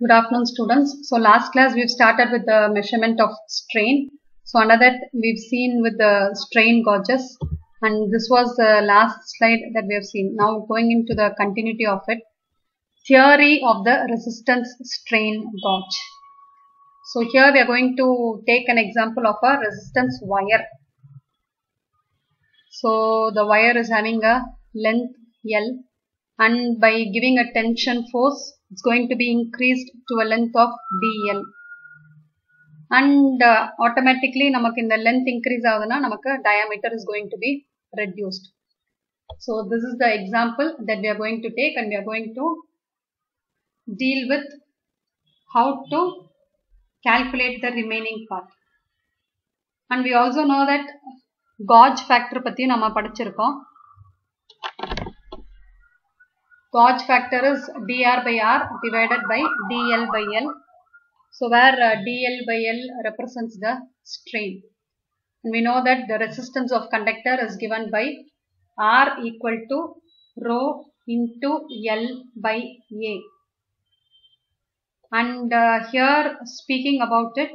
Good afternoon, students. So last class we've started with the measurement of strain. So under that we've seen with the strain gauges and this was the last slide that we have seen. Now going into the continuity of it. Theory of the resistance strain gauge. So here we are going to take an example of a resistance wire. So the wire is having a length L and by giving a tension force it's going to be increased to a length of dl and uh, automatically நமக்கு இந்த length increase ஆகுதுன்னா நமக்கு diameter is going to be reduced so this is the example that we are going to take and we are going to deal with how to calculate the remaining part and we also know that gauge factor பத்தி நம்ம படிச்சிருக்கோம் gauge factor is dr by r divided by dl by l. So where uh, dl by l represents the strain. And we know that the resistance of conductor is given by r equal to rho into l by a. And uh, here speaking about it,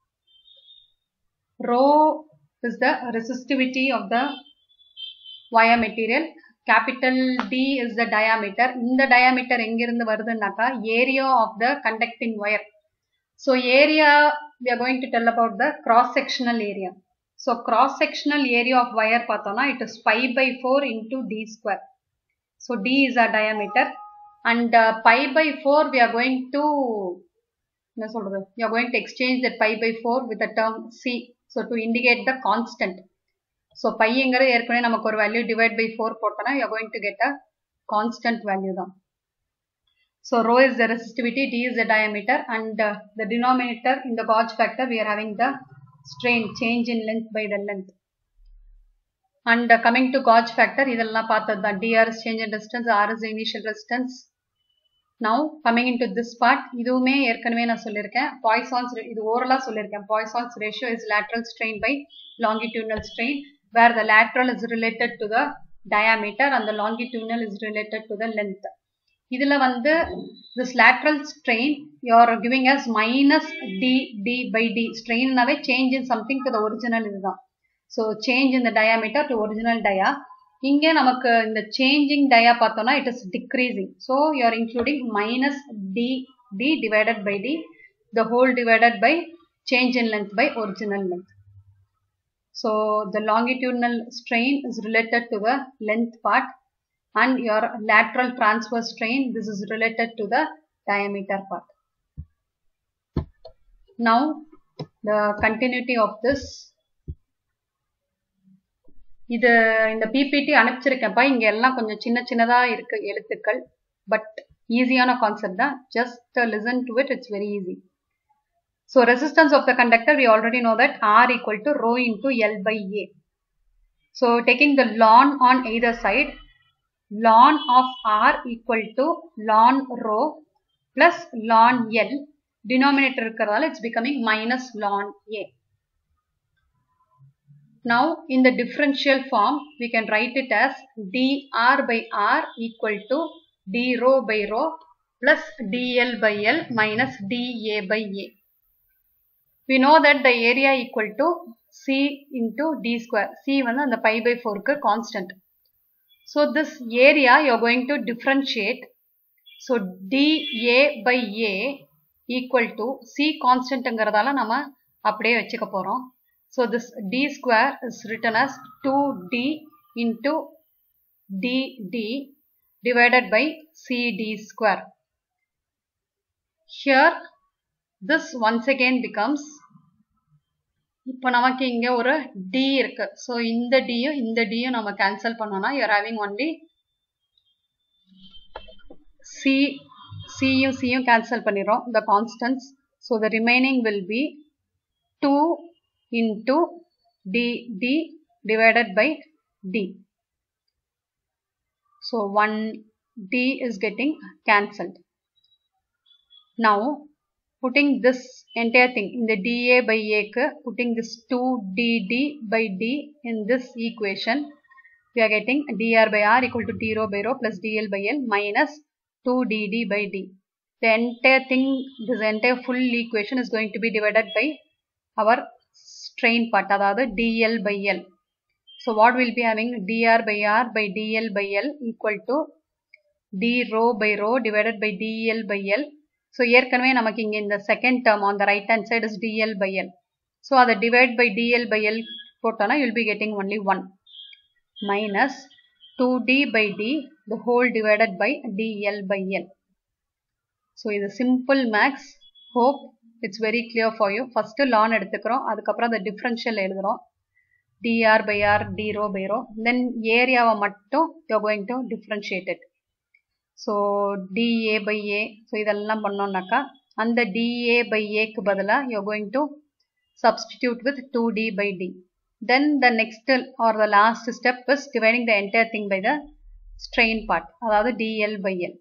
rho is the resistivity of the wire material capital D is the diameter. இந்த diameter எங்கிருந்து வருதுன்னாக்கா area of the conducting wire. So area we are going to tell about the cross sectional area. So cross sectional area of wire பார்த்தோம்னா it is pi by 4 into D square. So D is our diameter and uh, pi by 4 we are going to என்ன சொல்றது we are going to exchange that pi by 4 with the term C. So to indicate the constant. So பையங்கிறது ஏற்கனவே நமக்கு ஒரு value divide by four போட்டோம்னா you going to get a constant value தான் so rho is the resistivity D is the diameter and the denominator இந்த gauge factor we are having the strain change in length by the length and coming to gauge factor இதெல்லாம் பார்த்தது தான் DR is change in resistance R is initial resistance now coming into this part இதுவுமே ஏற்கனவே நான் சொல்லியிருக்கேன் Poisson's இது ஓரலாக சொல்லியிருக்கேன் Poisson's ratio is lateral strain by longitudinal strain where the lateral is related to the diameter and the longitudinal is related to the length. இதுல வந்து this lateral strain you are giving us minus d d by d strain நாவே change in something to the original இதுதான் so change in the diameter to original dia இங்க நமக்கு இந்த changing dia பார்த்தோம்னா it is decreasing so you are including minus d d divided by d the whole divided by change in length by original length so the longitudinal strain is related to the length part and your lateral transverse strain this is related to the diameter part. Now the continuity of this இது இந்த PPT அனுப்பிச்சிருக்கேன்ப்பா இங்க எல்லாம் கொஞ்சம் சின்ன சின்னதா இருக்கு எழுத்துக்கள் but ஈஸியான கான்செப்ட் தான் just listen to it it's very easy So resistance of the conductor, we already know that R equal to rho into L by A. So taking the ln on either side, ln of R equal to ln rho plus ln L. Denominator இருக்கிறதால it's becoming minus ln A. Now in the differential form, we can write it as dr by R equal to d rho by rho plus dl by L minus dA by A. we know that the area equal to c into d square c வந்து அந்த pi by 4 க்கு constant so this area you are going to differentiate so dA by A equal to c constantங்கிறதால நம்ம அப்படியே வச்சுக்க போறோம் so this d square is written as 2d into dd divided by cd square here this once again becomes இப்போ நமக்கு இங்க ஒரு D இருக்கு so இந்த டியும் இந்த டியும் நம்ம கேன்சல் பண்ணோம்னா யூஆர் ஹேவிங் ஒன்லி சி சியும் சியும் கேன்சல் பண்ணிடுறோம் the constants so the remaining will be two into D D divided by D so one D is getting cancelled now putting this entire thing in the dA by A க்கு putting this 2dd by D in this equation we are getting dr by r equal to d rho by rho plus dl by l minus 2dd by d the entire thing this entire full equation is going to be divided by our strain part அதாவது dl by l so what will be having dr by r by dl by l equal to d rho by rho divided by dl by l so ஏற்கனவே நமக்கு இங்க இந்த second term on the right hand side is dl by l so அதை divide by dl by l போட்டோம்னா you'll be getting only 1 minus 2d by d the whole divided by dl by l so இது simple max hope it's very clear for you first ln எடுத்துக்கிறோம் அதுக்கப்புறம் அந்த differential எழுதுறோம் dr by r d rho by rho then ஏரியாவை மட்டும் you're going to differentiate it so dA by a so இதெல்லாம் பண்ணோம்னாக்கா அந்த dA by a க்கு பதிலா you're going to substitute with 2d by d then the next or the last step is dividing the entire thing by the strain part அதாவது dl by l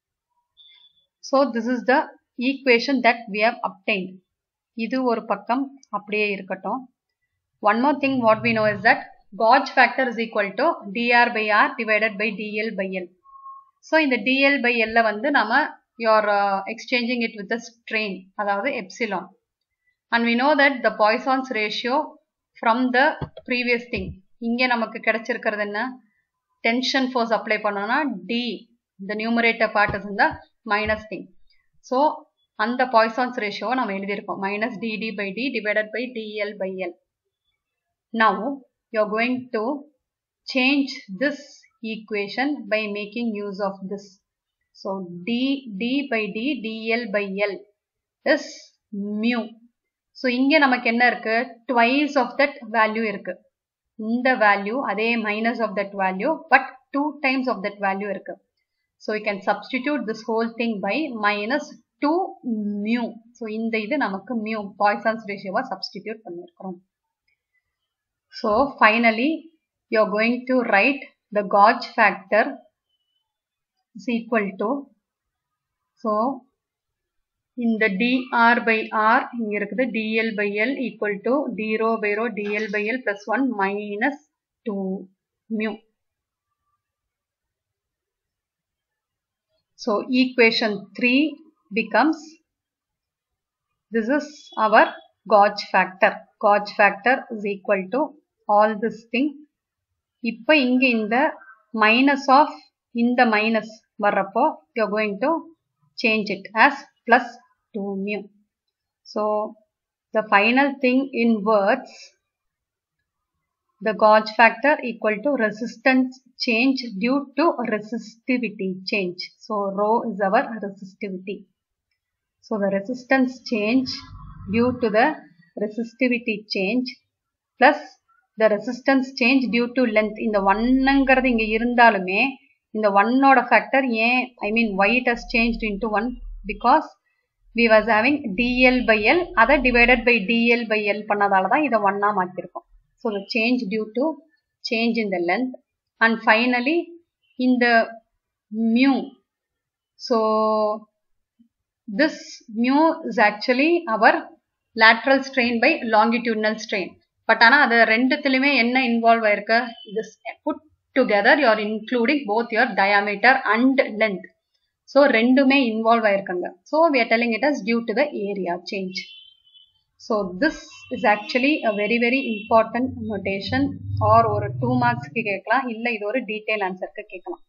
so this is the equation that we have obtained இது ஒரு பக்கம் அப்படியே இருக்கட்டும் one more thing what we know is that gauge factor is equal to dr by r divided by dl by l so இந்த dl by l வந்து நாம you're uh, exchanging it with the strain அதாவது epsilon and we know that the Poisson's ratio from the previous thing இங்க நமக்கு கிடைச்சிருக்கிறது என்ன tension force apply பண்ணோம்னா D the numerator part is in the minus thing so அந்த Poisson's ratio நம்ம எழுதியிருக்கோம் minus dd by d divided by dl by l now you're going to change this equation by making use of this so d d by d dl by l is mu so இங்கே நமக்கு என்ன இருக்கு twice of that value இருக்கு இந்த value அதே minus of that value but two times of that value இருக்கு so you can substitute this whole thing by minus two mu so இந்த இது நமக்கு மியூ பாய்சான்ஸ் ரேஷியோவா சப்ஸ்டிடியூட் பண்ணியிருக்கிறோம் so finally you are going to write the gauge factor is equal to so இந்த dr by r இங்க இருக்குது dl by l equal to d rho by rho dl by l plus 1 minus 2 mu. So equation 3 becomes this is our gauge factor. Gauge factor is equal to all this thing. இப்ப இங்க இந்த minus of இந்த minus வர்றப்போ you're going to change it as plus 2 mu. So the final thing in words, the gauge factor equal to resistance change due to resistivity change. So rho is our resistivity. So the resistance change due to the resistivity change plus the resistance change due to length. இந்த ஒன்னுங்கிறது இங்க இருந்தாலுமே இந்த ஒன்னோட factor ஏன் I mean why it has change into one because we was having dl by l அதை divided by dl by l பண்ணதால தான் இதை ஒன்னா மாத்திருக்கோம் so the change due to change in the length and finally in the mu so this mu is actually our lateral strain by longitudinal strain but ஆனா அது ரெண்டுத்திலுமே என்ன involve ஆயிருக்கு this put together you are including both your diameter and length so ரெண்டுமே involve ஆயிருக்காங்க so we are telling it as due to the area change so this is actually a very very important notation or ஒரு two மார்க்ஸ்க்கு கேட்கலாம் இல்லை இது ஒரு detail ஆன்சருக்கு கேட்கலாம்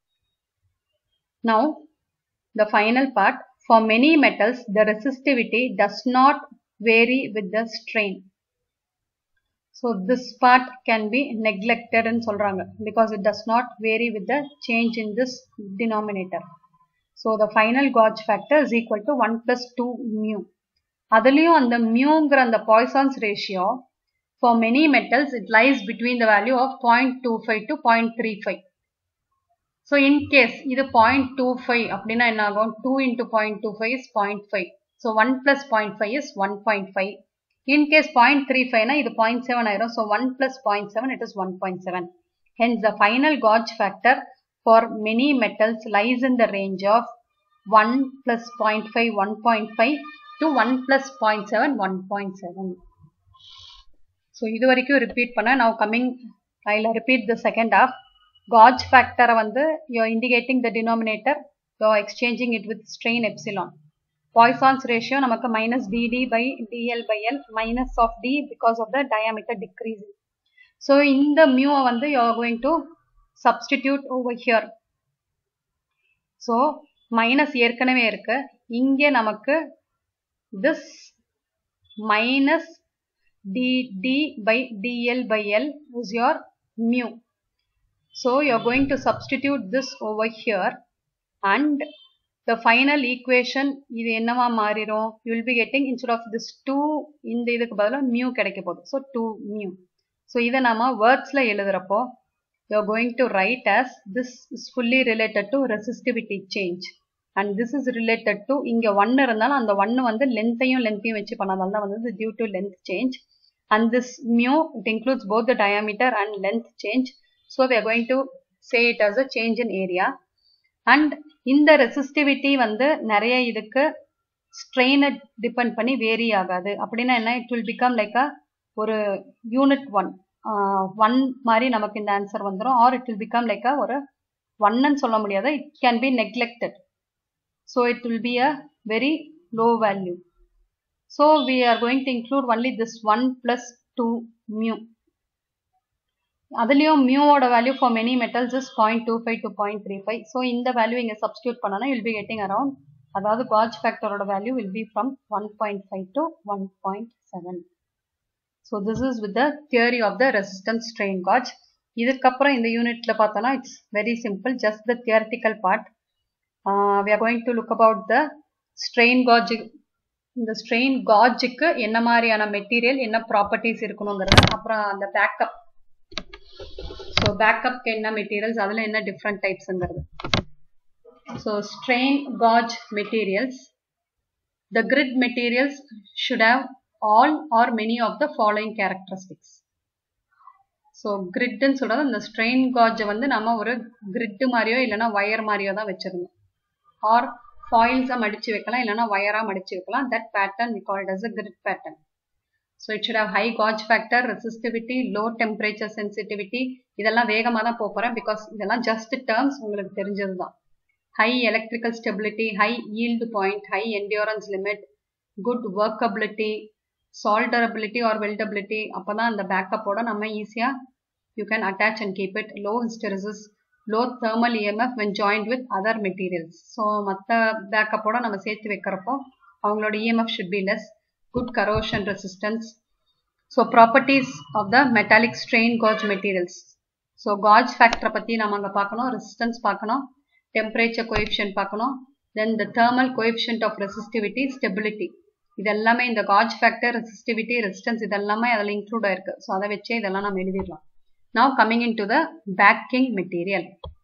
now the final part for many metals the resistivity does not vary with the strain so this part can be நெக்லெக்டட்னு சொல்கிறாங்க because it does not vary with the change in this denominator So the final gauge factor is equal to 1 plus 2 mu. அதுலயும் அந்த மியூங்கிற அந்த Poisson's ratio for many metals it lies between the value of point two five to point three five so in case இது point two five அப்படின்னா என்ன ஆகும் two into point two five is point five so one plus point five is one point five in case point three ஃபைவ்னா இது point seven ஆயிரும் so one plus point seven it is one point seven hence the final gauge factor for many metals lies in the range of 1 plus 0.5 1.5 to 1 plus 0.7 1.7 so இது வரைக்கும் repeat பண்ண now coming I'll repeat the second half gauge factor வந்து you're indicating the denominator you are exchanging it with strain epsilon Poisson's ratio நமக்கு minus DD by DL by L minus of D because of the diameter decreasing so இந்த மியூவை வந்து you are going to substitute over here so minus ஏற்கனவே இருக்கு இங்கே நமக்கு this minus dd by dl by l is your mu. So you are going to substitute this over here and the final equation இது என்னவா மாறிடும் you will be getting instead of this 2 இந்த இதுக்கு பதிலா mu கிடைக்க போகுது so 2 mu so இதை நாம wordsல எழுதுறப்போ you are going to write as this is fully related to resistivity change and this is related to இங்க 1 இருந்தாலும் அந்த 1 வந்து லென்த்தையும் லென்த்தையும் வச்சு பண்ணதால தான் வந்து due to length change and this mu it includes both the diameter and length change so we are going to say it as a change in area and இந்த resistivity வந்து நிறைய இதுக்கு ஸ்ட்ரெயினை டிபெண்ட் பண்ணி வேரி ஆகாது அப்படின்னா என்ன it will become like a ஒரு unit one one மாதிரி நமக்கு இந்த ஆன்சர் வந்துடும் or it will become like a ஒரு ஒன்னு சொல்ல முடியாது it can be neglected so it will be a very low value So we are going to include only this 1 plus 2 mu. அதுலயும் மியூவோட value for many metals is point two five to point three five so இந்த value இங்கே substitute பண்ணனா will be getting around அதாவது gauge ஃபேக்டரோட value will be from one point five to one point seven so this is with the theory of the resistance strain gauge இதுக்கப்புறம் இந்த யூனிட்ல பார்த்தோம்னா it's very simple just the theoretical part we are going to look about the strain gauge இந்த strain காஜுக்கு என்ன மாதிரியான material என்ன properties இருக்கணுங்கிறது அப்புறம் அந்த பேக்கப் ஸோ பேக்கப்க்கு என்ன மெட்டீரியல்ஸ் அதில் என்ன டிஃப்ரெண்ட் டைப்ஸ்ங்கிறது so strain gauge materials the grid materials should have all or many of the following characteristics so கிரிட்னு சொல்றது இந்த ஸ்ட்ரெயின் காஜை வந்து நம்ம ஒரு கிரிட்டு மாதிரியோ இல்லைன்னா ஒயர் மாதிரியோ தான் வச்சிருந்தோம் ஆர் ஃபாயில்ஸாக மடிச்சு வைக்கலாம் இல்லைனா வயராக மடிச்சு வைக்கலாம் that pattern we called as a grid pattern so it should have high gauge factor resistivity low temperature sensitivity இதெல்லாம் வேகமாக தான் போக போகிறேன் பிகாஸ் இதெல்லாம் ஜஸ்ட் டேர்ம்ஸ் உங்களுக்கு தெரிஞ்சது தான் high electrical stability high yield point high endurance limit good workability solderability or weldability அப்போ தான் அந்த பேக்கப்போட நம்ம ஈஸியாக you can attach and keep it low hysteresis low thermal EMF when joint with other materials so மற்ற பேக்கப்போட நம்ம சேர்த்து வைக்கிறப்போ அவங்களோட EMF should be less good corrosion resistance so properties of the metallic strain gauge materials so gauge ஃபேக்டரை பற்றி நம்ம அங்கே பார்க்கணும் ரெசிஸ்டன்ஸ் பார்க்கணும் டெம்பரேச்சர் கோஎஃபிஷியன்ட் பார்க்கணும் then the thermal coefficient of resistivity stability இது எல்லாமே இந்த காஜ் ஃபேக்டர் ரெசிஸ்டிவிட்டி ரெசிஸ்டன்ஸ் இதெல்லாமே அதில் இன்க்ளூட் ஆயிருக்கு ஸோ அதை வச்சே இதெல்லாம் நம்ம எழுதிடலாம் now coming into the backing material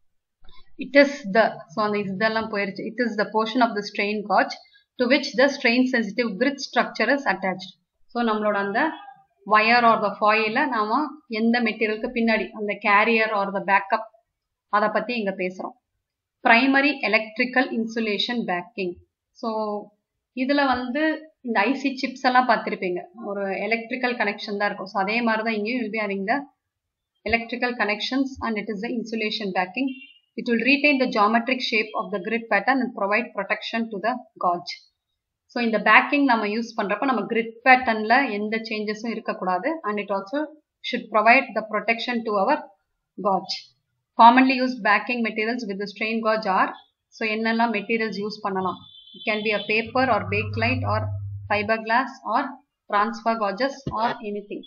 it is the so அந்த இதெல்லாம் போயிருச்சு it is the portion of the strain gauge to which the strain sensitive grit structure is attached so நம்மளோட அந்த wire or the foil நாம எந்த மெட்டீரியலுக்கு பின்னாடி அந்த carrier or the backup அதை பத்தி இங்க பேசுறோம் primary electrical insulation backing so இதுல வந்து இந்த ஐசி சிப்ஸ் எல்லாம் பார்த்திருப்பீங்க ஒரு எலக்ட்ரிக்கல் கனெக்ஷன் தான் இருக்கும் ஸோ அதே மாதிரி தான் இங்கேயும் will be having the electrical connections and it is the insulation backing. It will retain the geometric shape of the grid pattern and provide protection to the gauge. So இந்த backing நம்ம use பண்ணுறப்ப நம்ம grid பேட்டர்னில் எந்த சேஞ்சஸும் இருக்கக்கூடாது and it also should provide the protection to our gauge commonly use backing materials with strain gauge are so என்னெல்லாம் materials use பண்ணலாம் it can be a paper or bakelite or fibre glass or transfer gauges or anything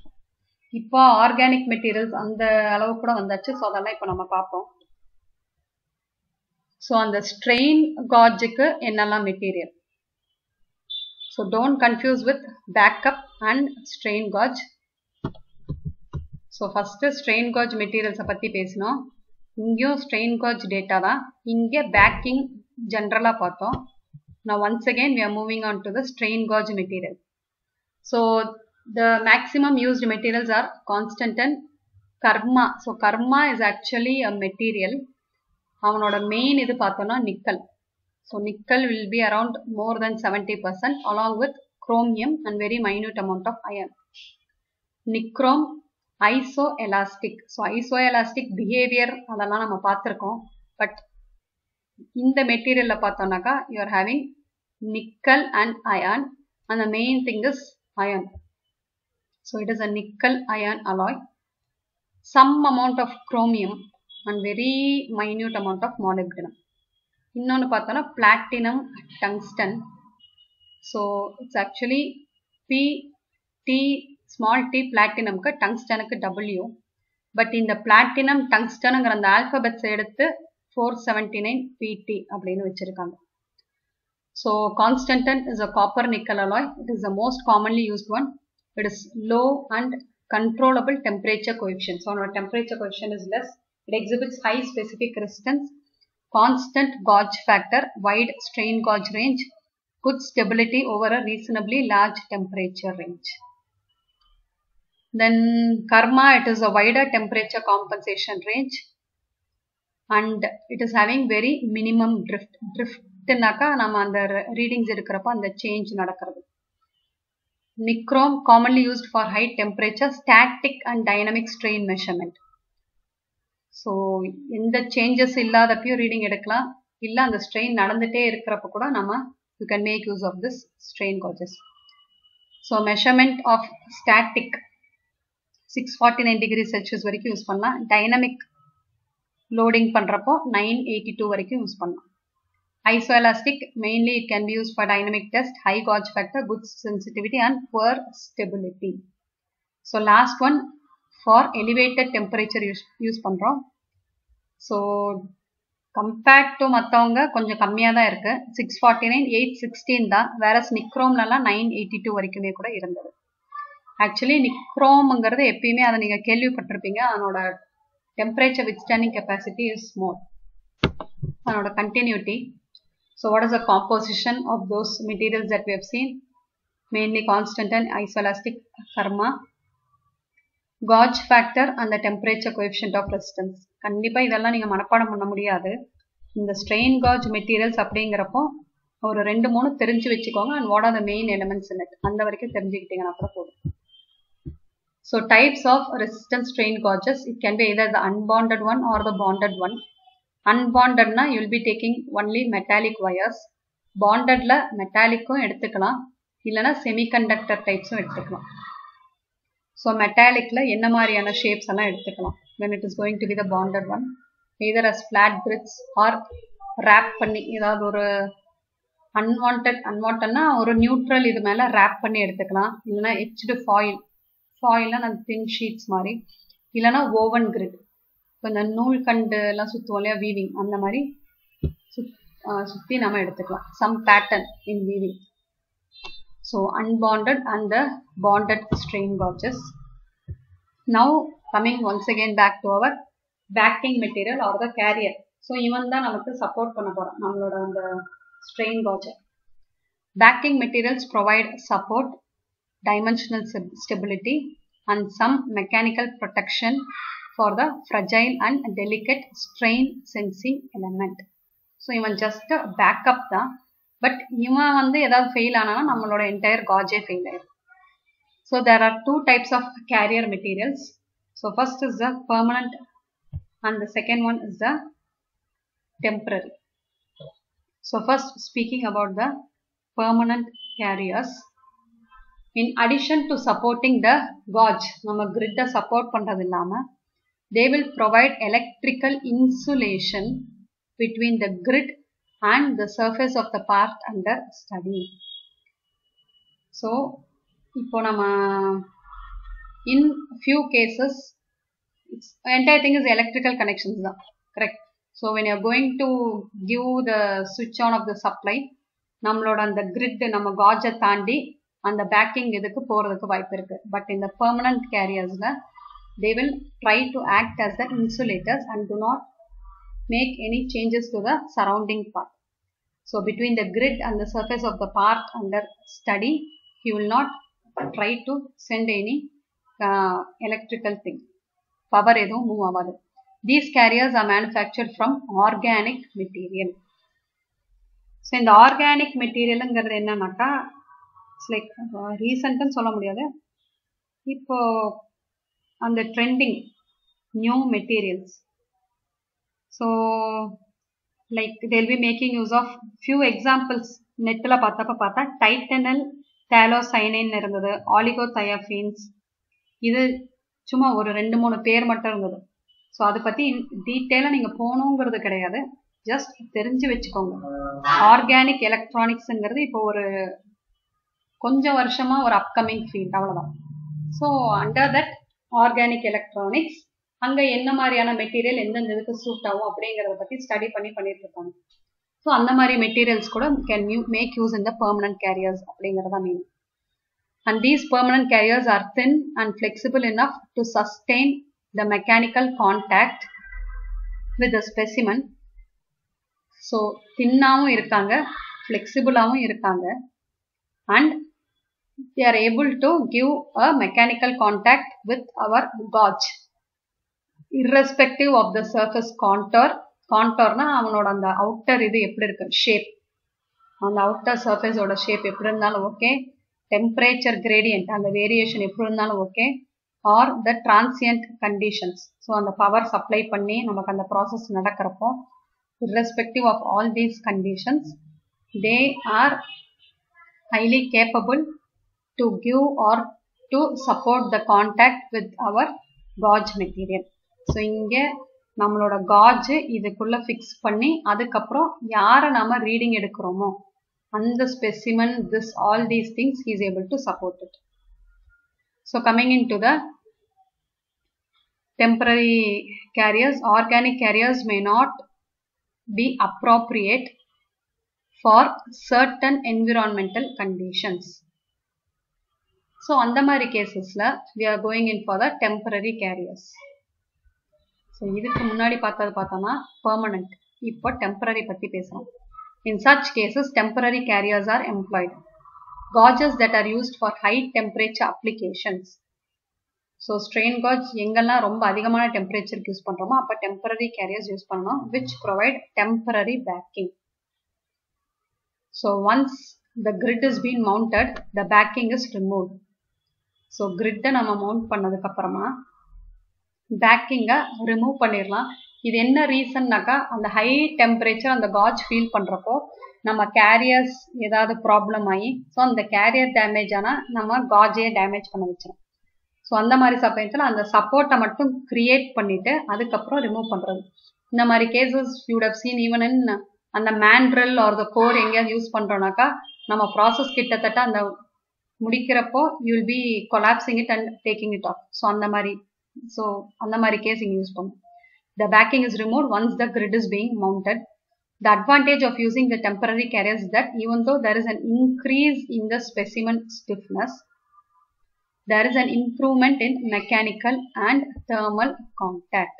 இப்போ organic materials அந்த அளவு கூட வந்தாச்சு so அதெல்லாம் இப்போ நம்ம பார்ப்போம் ஸோ அந்த ஸ்ட்ரெயின் காஜுக்கு என்னெல்லாம் material so don't confuse with backup and strain gauge so first strain gauge மெட்டீரியல்ஸை பற்றி பேசினோம் இங்கேயும் ஸ்ட்ரெயின் காஜ் டேட்டா தான் இங்கே பேக்கிங் ஜென்ரலாக பார்த்தோம் நான் once again we are moving on to the strain gauge material so the maximum used materials are constant and karma so karma is actually a material அவனோட மெயின் இது பார்த்தோம்னா nickel so nickel will be around more then seventy percent along with chromium and very minute amount of iron nichrome isoelastic so isoelastic behaviour அதெல்லாம் நம்ம பார்த்துருக்கோம் but இந்த மெட்டீரியல்ல பார்த்தோம்னாக்கா you are having nickel and iron and the main thing is iron. So it is a nickel iron alloy. Some amount of chromium and very minute amount of molybdenum. இன்னொன்று பார்த்தோன்னா platinum tungsten so it's actually P T small T பிளாட்டினம்க்கு டங்ஸ்டனுக்கு W but இந்த platinum டங்ஸ்டனுங்கிற அந்த alphabets எடுத்து four seventy nine பிடி அப்படின்னு வச்சிருக்காங்க So constantan is a copper nickel alloy. It is the most commonly used one. It is low and controllable temperature coefficient. So our temperature coefficient is less. It exhibits high specific resistance, constant gauge factor, wide strain gauge range, good stability over a reasonably large temperature range. Then karma, it is a wider temperature compensation range and it is having very minimum drift. Driftனாக்கா நம்ம அந்த readings எடுக்கிறப்ப அந்த change நடக்கிறது nichrome commonly used for high temperature static and dynamic strain measurement so எந்த changes இல்லாதப்பையும் reading எடுக்கலாம் இல்லை அந்த ஸ்ட்ரெயின் நடந்துட்டே இருக்கிறப்ப கூட நம்ம you can make use of this strain gauges so measurement of static six forty nine degree Celsius வரைக்கும் யூஸ் பண்ணலாம் டைனமிக் லோடிங் பண்ணுறப்போ நைன் எயிட்டி டூ வரைக்கும் யூஸ் பண்ணலாம் Isoelastic, mainly it can be used for dynamic test, high gauge factor, good sensitivity and poor stability. So last one for elevated temperature use, use பண்றோம். So compared to மற்றவங்க கொஞ்சம் கம்மியாக தான் இருக்கு six forty nine eight sixteen தான் வேற நிக்ரோம்லலாம் nine eighty two வரைக்குமே கூட இருந்தது ஆக்சுவலி நிக்ரோம்ங்கிறது எப்பயுமே அதை நீங்கள் கேள்விப்பட்டிருப்பீங்க அதனோட temperature withstanding capacity is more அதனோட continuity So what is the composition of those materials that we have seen? Mainly constant and isoelastic karma, gauge factor and the temperature coefficient of resistance. கண்டிப்பாக இதெல்லாம் நீங்கள் மனப்பாடம் பண்ண முடியாது இந்த strain gauge materials அப்படிங்கிறப்போ ஒரு ரெண்டு மூணு தெரிஞ்சு வச்சுக்கோங்க and what are the main elements in it அந்த வரைக்கும் தெரிஞ்சுக்கிட்டீங்கன்னா கூட போதும் so types of resistance strain gauges it can be either the unbonded one or the bonded one அன்பாண்டட்னா you will be taking only metallic wires பாண்டட்ல மெட்டாலிக்கும் எடுத்துக்கலாம் இல்லைனா செமிகண்டக்டர் டைப்ஸும் எடுத்துக்கலாம் ஸோ மெட்டாலிக்ல என்ன மாதிரியான ஷேப்ஸ் எல்லாம் எடுத்துக்கலாம் when it is going to be the bonded one either as flat grids or wrap பண்ணி ஏதாவது ஒரு அன்வான்ட் அன்வான்ட்னா ஒரு நியூட்ரல் இது மேல ரேப் பண்ணி எடுத்துக்கலாம் இல்லைன்னா எச்டு ஃபாயில் ஃபாயில்னா நான் தின் ஷீட்ஸ் மாதிரி இல்லைன்னா ஓவன் கிரிட் இப்போ இந்த நூல் கண்டு எல்லாம் சுற்றுவோம் இல்லையா வீவிங் அந்த மாதிரி சுற்றி நம்ம எடுத்துக்கலாம் some pattern in weaving so unbonded and the bonded strain gauges now coming once again back to our backing material or the carrier so இவன் தான் நமக்கு சப்போர்ட் பண்ண போகிறான் நம்மளோட அந்த strain gauge backing materials provide support dimensional stability and some mechanical protection for the fragile and delicate strain sensing element. So இவன் just backup தான் பட் இவன் வந்து ஏதாவது ஃபெயில் ஆனானா நம்மளோட என்டையர் காஜே ஃபெயில் ஆயிடும் so there are two types of carrier materials so first is the permanent and the second one is the temporary so first speaking about the permanent carriers in addition to supporting the gauge நம்ம கிரிட்டை support பண்ணுறது இல்லாமல் they will provide electrical insulation between the grid and the surface of the part under study. So, இப்போ நம்ம in few cases, it's, entire thing is electrical connections தான் correct. So, when you are going to give the switch on of the supply, நம்மளோட அந்த grid நம்ம காஜை தாண்டி அந்த packing இதுக்கு போறதுக்கு வாய்ப்பு இருக்கு பட் இந்த பெர்மனன்ட் கேரியர்ஸ்ல they will try to act as the insulators and do not make any changes to the surrounding part. So between the grid and the surface of the part under study, he will not try to send any uh, electrical thing. Power எதுவும் move ஆகாது. These carriers are manufactured from organic material. So இந்த organic மெட்டீரியலுங்கிறது என்னன்னாக்கா it's like ரீசெண்டான்னு சொல்ல முடியாது இப்போ அந்த trending new materials so like they'll be making use of few examples நெட்டில் பார்த்தப்ப பார்த்தா டைட்டனல் டேலோசைனின் இருந்தது ஆலிகோதயஃபீன்ஸ் இது சும்மா ஒரு ரெண்டு மூணு பேர் மட்டும் இருந்தது ஸோ அதை பற்றி டீட்டெயிலாக நீங்கள் போகணுங்கிறது கிடையாது ஜஸ்ட் தெரிஞ்சு வச்சுக்கோங்க ஆர்கானிக் எலக்ட்ரானிக்ஸுங்கிறது இப்போ ஒரு கொஞ்சம் வருஷமா ஒரு அப்கமிங் ஃபீல்ட் அவ்வளோதான் so under that organic electronics அங்கே என்ன மாதிரியான மெட்டீரியல் எந்தெந்த இதுக்கு சூட் ஆகும் அப்படிங்கிறத பற்றி ஸ்டடி பண்ணி பண்ணிட்டு இருக்காங்க ஸோ அந்த மாதிரி மெட்டீரியல்ஸ் கூட கேன் யூ மேக் யூஸ் இந்த பெர்மனன்ட் கேரியர்ஸ் அப்படிங்கிறதா mean and these permanent carriers are thin and flexible enough to sustain the mechanical contact with the specimen so தின்னாகவும் இருக்காங்க ஃப்ளெக்சிபிளாகவும் இருக்காங்க and they are able to give a mechanical contact with our gauge irrespective of the surface contour கான்டோர்னா அவனோட அந்த outer இது எப்படி இருக்கு ஷேப் அந்த அவுட்டர் சர்ஃபேஸோட ஷேப் எப்படி இருந்தாலும் ஓகே டெம்பரேச்சர் கிரேடியன்ட் அந்த வேரியேஷன் எப்படி இருந்தாலும் okay or the transient conditions so அந்த பவர் சப்ளை பண்ணி நமக்கு அந்த ப்ராசஸ் நடக்கிறப்போ irrespective of all these conditions they are highly capable to give or to support the contact with our gauge material so இங்கே நம்மளோட gauge இதுக்குள்ள fix பண்ணி அதுக்கப்புறம் யாரை நாம ரீடிங் எடுக்கிறோமோ அந்த specimen this all these things is able to support it so coming in to the temporary carriers organic carriers may not be appropriate for certain environmental conditions so அந்த மாதிரி கேசஸில் we are going in for the temporary carriers so இதுக்கு முன்னாடி பார்த்தது பார்த்தோம்னா permanent இப்போ temporary பற்றி பேசுகிறோம் in such cases temporary carriers are employed gauges that are used for high temperature applications so strain gauge எங்கெல்லாம் ரொம்ப அதிகமான டெம்பரேச்சருக்கு யூஸ் பண்ணுறோமோ அப்போ டெம்பரரி கேரியர்ஸ் யூஸ் பண்ணணும் which provide temporary backing so once the grid is been mounted the backing is remove so கிரிட்டை நம்ம mount பண்ணதுக்கப்புறமா பேக்கிங்கை ரிமூவ் பண்ணிடலாம் இது என்ன ரீசன்னாக்கா அந்த ஹை டெம்பரேச்சர் அந்த காஜ் ஃபீல் பண்ணுறப்போ நம்ம கேரியர்ஸ் ஏதாவது ப்ராப்ளம் ஆகி ஸோ அந்த கேரியர் டேமேஜ் ஆனால் நம்ம காஜையே டேமேஜ் பண்ண வச்சிடும் ஸோ அந்த மாதிரி சமயத்தில் அந்த சப்போர்ட்டை மட்டும் கிரியேட் பண்ணிட்டு அதுக்கப்புறம் ரிமூவ் பண்ணுறது இந்த மாதிரி cases you'd have seen even in அந்த மேண்ட்ரல் ஆர் த கோர் எங்கேயாவது யூஸ் பண்ணுறோம்னாக்கா நம்ம ப்ராசஸ் கிட்டத்தட்ட அந்த முடிக்கிறப்போ you will be collapsing it and taking it off so அந்த மாதிரி ஸோ அந்த மாதிரி கேஸ் இங்கே யூஸ் பண்ணும் the backing is remove once the grid is being mounted The advantage of using the temporary carriers is that even though there is an increase in the specimen stiffness, there is an improvement in mechanical and thermal contact.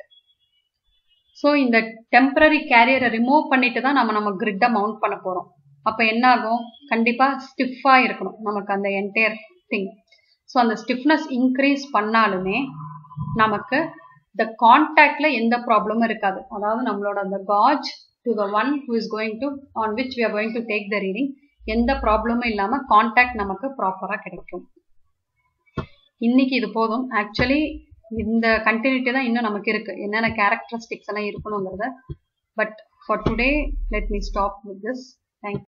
So இந்த temporary கேரியரை remove பண்ணிட்டு தான் நம்ம நம்ம கிரிட்டை mount பண்ண போகிறோம் அப்போ என்ன ஆகும் கண்டிப்பாக ஸ்டிஃபாக இருக்கணும் நமக்கு அந்த என்டையர் திங் ஸோ அந்த ஸ்டிஃப்னஸ் இன்க்ரீஸ் பண்ணாலுமே நமக்கு இந்த கான்டாக்ட்ல எந்த ப்ராப்ளமும் இருக்காது அதாவது நம்மளோட அந்த gauge to the one who is going to on which we are going to take the reading எந்த ப்ராப்ளமும் இல்லாமல் கான்டாக்ட் நமக்கு ப்ராப்பராக கிடைக்கும் இன்னைக்கு இது போதும் ஆக்சுவலி இந்த கண்டினியூட்டி தான் இன்னும் நமக்கு இருக்கு என்னென்ன கேரக்டரிஸ்டிக்ஸ் எல்லாம் இருக்கணுங்கிறத but for today let me stop with this thank